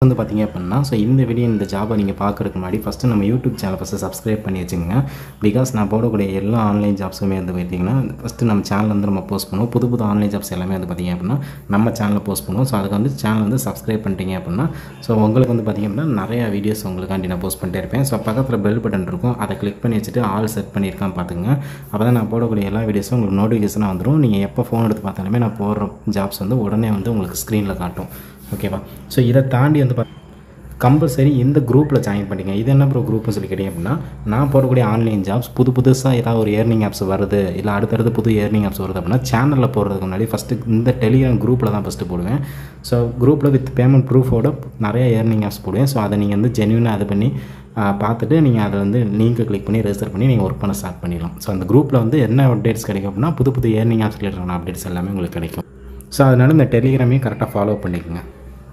வந்து பார்த்தீங்க அப்படின்னா ஸோ இந்த வீடியோ இந்த ஜாபை நீங்கள் பார்க்குறதுக்கு முன்னாடி ஃபஸ்ட்டு நம்ம யூடியூப் சேனல் ஃபஸ்ட்டு சப்ஸ்கிரைப் பண்ணி வச்சுக்கோங்க பிகாஸ் நான் போடக்கூடிய எல்லா ஆன்லைன் ஜாப்ஸுமே வந்து பார்த்தீங்கன்னா ஃபஸ்ட்டு நம்ம சேனல் வந்து நம்ம போஸ்ட் பண்ணுவோம் புது புது ஆன்லைன் ஜாப்ஸ் எல்லாமே வந்து பார்த்தீங்க அப்படின்னா நம்ம சேனலில் போஸ்ட் பண்ணுவோம் ஸோ அதுக்கு வந்து சேனல் வந்து சப்ஸ்கிரைப் பண்ணிட்டீங்க அப்படின்னா ஸோ உங்களுக்கு வந்து பார்த்தீங்க அப்படின்னா நிறையா வீடியோஸ் உங்களுக்காண்டி நான் போஸ்ட் பண்ணிட்டே இருப்பேன் ஸோ பக்கத்தில் பெல் பட்டன் இருக்கும் அதை கிளிக் பண்ணி வச்சுட்டு ஆல் செட் பண்ணியிருக்கான் பார்த்துங்க அப்போ தான் நான் போடக்கூடிய எல்லா வீடியோஸும் உங்களுக்கு நோட்டிஃபிகேஷனாக வந்துடும் நீங்கள் எப்போ ஃபோன் எடுத்து பார்த்தாலுமே நான் போடுற ஜாப்ஸ் வந்து உடனே வந்து உங்களுக்கு ஸ்க்ரீனில் காட்டும் ஓகேவா ஸோ இதை தாண்டி வந்து பார்த்து கம்பல்சரி இந்த குரூப்பில் ஜாயின் பண்ணிங்க இது என்ன ப்ரோ குரூப்னு சொல்லி கேட்டீங்க அப்படின்னா நான் போடக்கூடிய ஆன்லைன் ஜாப்ஸ் புது புதுசாக ஏதாவது ஒரு ஏர்னிங் ஆப்ஸ் வருது இல்லை அடுத்தடுத்து புது ஏர்னிங் ஆப்ஸ் வருது அப்படின்னா சேனலில் போடுறதுக்கு முன்னாடி ஃபஸ்ட்டு இந்த டெலிகிராம் குரூப்பில் தான் ஃபஸ்ட்டு போடுவேன் ஸோ குரூப்பில் வித் பேமெண்ட் ப்ரூஃபோட நிறைய ஏர்னிங் ஆப்ஸ் போடுவேன் ஸோ அதை நீங்கள் வந்து ஜென்யூனாக இது பண்ணி ஆ, பார்த்துட்டு நீங்கள் அதை வந்து லிங்க்கை கிளிக் பண்ணி ரெஜிஸ்டர் பண்ணி நீங்கள் ஒர்க் பண்ண ஸ்டார்ட் பண்ணிடலாம் ஸோ அந்த குரூப்பில் வந்து என்ன அப்டேட்ஸ் கிடைக்கும் அப்படின்னா புது புது ஏர்னிங் ஆப்ஸ் ரிலேட்டடான அப்டேட்ஸ் எல்லாமே உங்களுக்கு கிடைக்கும் ஸோ அதனால இந்த டெலிகிராமையும் கரெக்டாக ஃபாலோ பண்ணிக்கோங்க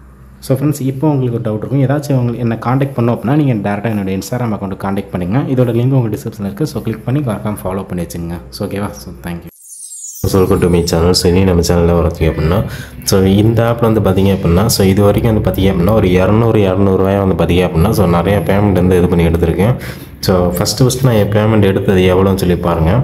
ஸோ ஃப்ரெண்ட்ஸ் இப்போ உங்களுக்கு ஒரு டவுட் இருக்கும் ஏதாச்சும் உங்களுக்கு என்ன காண்டாக்ட் பண்ணோம் அப்படின்னா நீங்கள் டேரெக்டாக என்னோட இன்ஸ்டாகிராம் அக்கௌண்ட் காண்டாக்ட் பண்ணுங்கள் இதோட லிங்க் உங்கள் டிஸ்கிரிப்ஷனில் இருக்குது ஸோ கிளிக் பண்ணி கரெக்டாக ஃபாலோ பண்ணி வச்சுங்க ஸோ ஓகேவா so thank you welcome to me channel so இனி நம்ம சேனலில் வரதுக்கு அப்படின்னா ஸோ இந்த ஆப்பில் வந்து பார்த்தீங்க அப்படின்னா ஸோ இது வரைக்கும் வந்து பார்த்தீங்க அப்படின்னா ஒரு இரநூறு இரநூறுவாயா வந்து பார்த்தீங்க அப்படின்னா ஸோ நிறைய பேமெண்ட் வந்து இது பண்ணி எடுத்திருக்கேன் ஸோ ஃபஸ்ட்டு ஃபஸ்ட்டு நான் என் பேமெண்ட் எடுத்தது எவ்வளோன்னு சொல்லி பாருங்கள்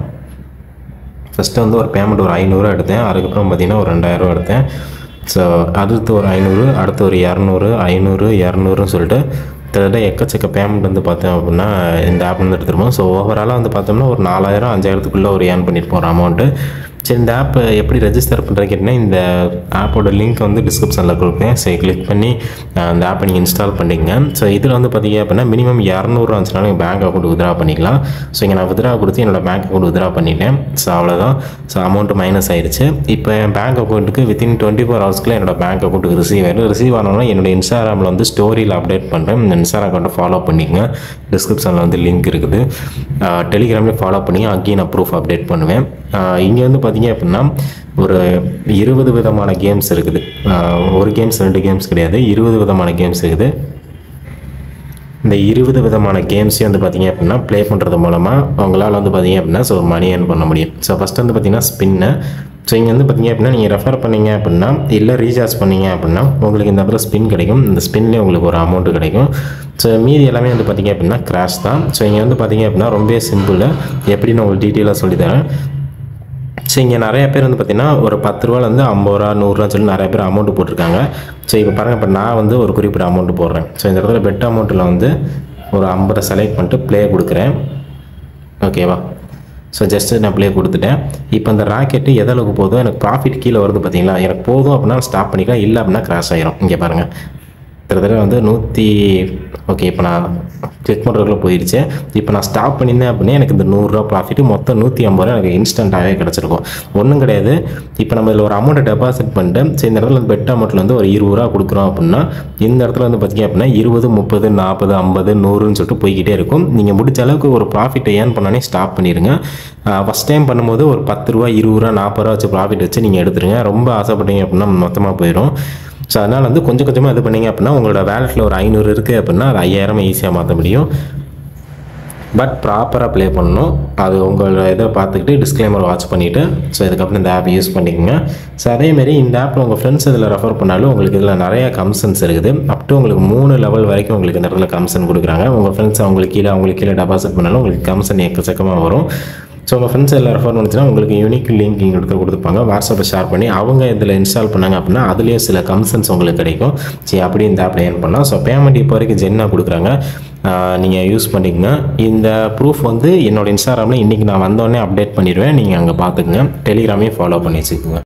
ஃபஸ்ட்டு வந்து ஒரு பேமெண்ட் ஒரு ஐநூறுரூவா எடுத்தேன் அதுக்கப்புறம் பார்த்தீங்கன்னா ஒரு ரெண்டாயிரரூவா எடுத்தேன் ஸோ அடுத்து ஒரு ஐநூறு அடுத்து ஒரு இரநூறு ஐநூறு இரநூறுன்னு சொல்லிட்டு கிட்டத்தட்ட எக்கச்சக்க பேமெண்ட் வந்து பார்த்தோம் அப்படின்னா இந்த ஆப் வந்து எடுத்துருப்போம் ஸோ ஓவராலாக வந்து பார்த்தோம்னா ஒரு நாலாயிரம் அஞ்சாயிரத்துக்குள்ளே ஒரு ஏர்ன் பண்ணியிருப்போம் ஒரு அமௌண்ட்டு சரி இந்த ஆப் எப்படி ரெஜிஸ்டர் பண்ணுறது கேட்டிங்கன்னா இந்த ஆப்போட லிங்க் வந்து டிஸ்கிரிப்ஷனில் கொடுப்பேன் சரி கிளிக் பண்ணி அஹ், இந்த ஆப்பை நீங்கள் இன்ஸ்டால் பண்ணிக்கங்க ஸோ இதில் வந்து பார்த்தீங்க அப்படின்னா மினிமம் இரநூறுவா இருந்துச்சுனா நீங்கள் பேங்க் அக்கௌண்ட் வித்ரா பண்ணிக்கலாம் ஸோ இங்கே நான் வித்ரா கொடுத்து என்னோட பேங்க் அக்கௌண்ட் வித்ரா பண்ணிட்டேன் ஸோ அவ்வளோதான் ஸோ அமௌண்ட் மைனஸ் ஆயிடுச்சு இப்போ என் பேங்க் அக்கௌண்ட்டுக்கு வித்தின் டுவெண்ட்டி ஃபோர் ஹவர்ஸ்க்குள்ள என்னோட பேங்க் அக்கௌண்ட்டுக்கு ரிசீவ் ஆயிடும் ரிசீவ் ஆனோன்னா என்னோட இன்ஸ்டாகிராமில் வந்து ஸ்டோரியில் அப்டேட் பண்ணுறேன் இந்த இன்ஸ்டாகிராம் அக்கௌண்ட்டை ஃபாலோ பண்ணிக்கங்க டிஸ்கிரிப்ஷனில் வந்து லிங்க் இருக்குது டெலிகிராம்லேயும் ஃபாலோ பண்ணி அங்கேயும் நான் ப்ரூஃப் அப்டேட் பண்ணுவேன் இங்கே வந்து பார்த்தீங்க அப்படின்னா ஒரு இருபது விதமான கேம்ஸ் இருக்குது ஆஹ் ஒரு கேம்ஸ் ரெண்டு கேம்ஸ் கிடையாது இருபது விதமான கேம்ஸ் இருக்குது இந்த இருபது விதமான கேம்ஸையும் வந்து பார்த்தீங்க அப்படின்னா ப்ளே பண்ணுறது மூலமாக அவங்களால வந்து பார்த்தீங்க அப்படின்னா ஸோ மணி ஏர்ன் பண்ண முடியும் ஸோ ஃபஸ்ட்டு வந்து பார்த்தீங்கன்னா ஸ்பின்னு ஸோ இங்கே வந்து பார்த்தீங்க அப்படின்னா நீங்கள் ரெஃபர் பண்ணீங்க அப்படின்னா இல்லை ரீசார்ஜ் பண்ணீங்க அப்படின்னா உங்களுக்கு இந்த இடத்துல ஸ்பின் கிடைக்கும் இந்த ஸ்பின்லேயே உங்களுக்கு ஒரு அமௌண்ட் கிடைக்கும் ஸோ மீதி எல்லாமே வந்து பார்த்தீங்க அப்படின்னா கிராஷ் தான் ஸோ இங்கே வந்து பார்த்தீங்க அப்படின்னா ரொம்ப சிம்பிள் எப்படின்னு உங்களுக்கு டீட்டெயிலாக சொல்லித்தரேன் ஸோ இங்கே நிறைய பேர் வந்து பார்த்தீங்கன்னா ஒரு பத்து ரூபாலேருந்து ஐம்பது ரூபா நூறுரூவா சொல்லி நிறைய பேர் அமௌண்ட் போட்டிருக்காங்க ஸோ இப்போ பாருங்கள் இப்போ நான் வந்து ஒரு குறிப்பிட்ட அமௌண்ட் போடுறேன் ஸோ இந்த இடத்துல பெட் அமௌண்ட்டில் வந்து ஒரு ஐம்பதை செலக்ட் பண்ணிட்டு ப்ளே கொடுக்குறேன் ஓகேவா ஸோ ஜஸ்ட்டு நான் ப்ளே கொடுத்துட்டேன் இப்போ இந்த ராக்கெட்டு எந்த அளவுக்கு போதும் எனக்கு ப்ராஃபிட் கீழே வருது பார்த்தீங்களா எனக்கு போதும் அப்படின்னா ஸ்டாப் பண்ணிக்கலாம் இல்லை அப்படின்னா கிராஷ் ஆயிரும் இங்கே பாருங்கள் கிட்டத்தட்ட வந்து நூற்றி ஓகே இப்போ நான் கிளிக் பண்ணுறதுக்குள்ள போயிடுச்சு இப்போ நான் ஸ்டாப் பண்ணியிருந்தேன் அப்படின்னா எனக்கு இந்த நூறுரூவா ப்ராஃபிட் மொத்தம் நூற்றி ஐம்பது ரூபா எனக்கு இன்ஸ்டண்ட்டாகவே கிடச்சிருக்கும் ஒன்றும் கிடையாது இப்போ நம்ம இதில் ஒரு அமௌண்ட்டை டெபாசிட் பண்ணிட்டு சரி இந்த இடத்துல பெட் அமௌண்ட்டில் வந்து ஒரு இருபது ரூபா கொடுக்குறோம் அப்படின்னா இந்த இடத்துல வந்து பார்த்தீங்க அப்படின்னா இருபது முப்பது நாற்பது ஐம்பது நூறுன்னு சொல்லிட்டு போய்கிட்டே இருக்கும் நீங்கள் முடிச்ச அளவுக்கு ஒரு ப்ராஃபிட்டை ஏர்ன் பண்ணோன்னே ஸ்டாப் பண்ணிடுங்க ஃபஸ்ட் டைம் பண்ணும்போது ஒரு பத்து ரூபா இருபது ரூபா நாற்பது ரூபா வச்சு ப்ராஃபிட் வச்சு நீங்கள் எடுத்துருங்க ரொம்ப ஆசைப்பட்டீங்க அப்படின்னா மொத்தமாக போயிடும் ஸோ அதனால் வந்து கொஞ்சம் கொஞ்சமாக இது பண்ணீங்க அப்படின்னா உங்களோட வேலெட்டில் ஒரு ஐநூறு இருக்குது அப்படின்னா அது ஐயாயிரம் ஈஸியாக மாற்ற முடியும் பட் ப்ராப்பராக ப்ளே பண்ணணும் அது உங்களோட இதை பார்த்துக்கிட்டு டிஸ்க்ளைமர் வாட்ச் பண்ணிவிட்டு ஸோ இதுக்கப்புறம் இந்த ஆப் யூஸ் பண்ணிக்கோங்க ஸோ அதேமாரி இந்த ஆப்பில் உங்கள் ஃப்ரெண்ட்ஸ் இதில் ரெஃபர் பண்ணாலும் உங்களுக்கு இதில் நிறைய கமிஷன்ஸ் இருக்குது அப் டு உங்களுக்கு மூணு லெவல் வரைக்கும் உங்களுக்கு இந்த இடத்துல கமிஷன் கொடுக்குறாங்க உங்கள் ஃப்ரெண்ட்ஸ் அவங்களுக்கு கீழே அவங்களுக்கு கீழே டெபாசிட் பண்ணாலும் உங்களுக்கு கமிஷன் எக்கச்சக்கமாக வரும் ஸோ உங்கள் ஃப்ரெண்ட்ஸ் எல்லாம் ரெஃபர் பண்ணுச்சுன்னா உங்களுக்கு யூனிக் லிங்க் இங்கே எடுத்து கொடுத்துருப்பாங்க வாட்ஸ்அப்பை ஷேர் பண்ணி அவங்க இதில் இன்ஸ்டால் பண்ணாங்க அப்படின்னா அதுலேயும் சில கமிஷன்ஸ் உங்களுக்கு கிடைக்கும் சரி அப்படி இந்த ஆப்பில் ஏர்ன் பண்ணலாம் ஸோ பேமெண்ட் இப்போ வரைக்கும் ஜென்னாக கொடுக்குறாங்க நீங்கள் யூஸ் பண்ணிக்கங்க இந்த ப்ரூஃப் வந்து என்னோட இன்ஸ்டாகிராமில் இன்றைக்கி நான் வந்தோடனே அப்டேட் பண்ணிடுவேன் நீங்கள் அங்கே பார்த்துக்குங்க டெலிகிராமையும் ஃபாலோ பண்ணி வச்சுக்கோங்க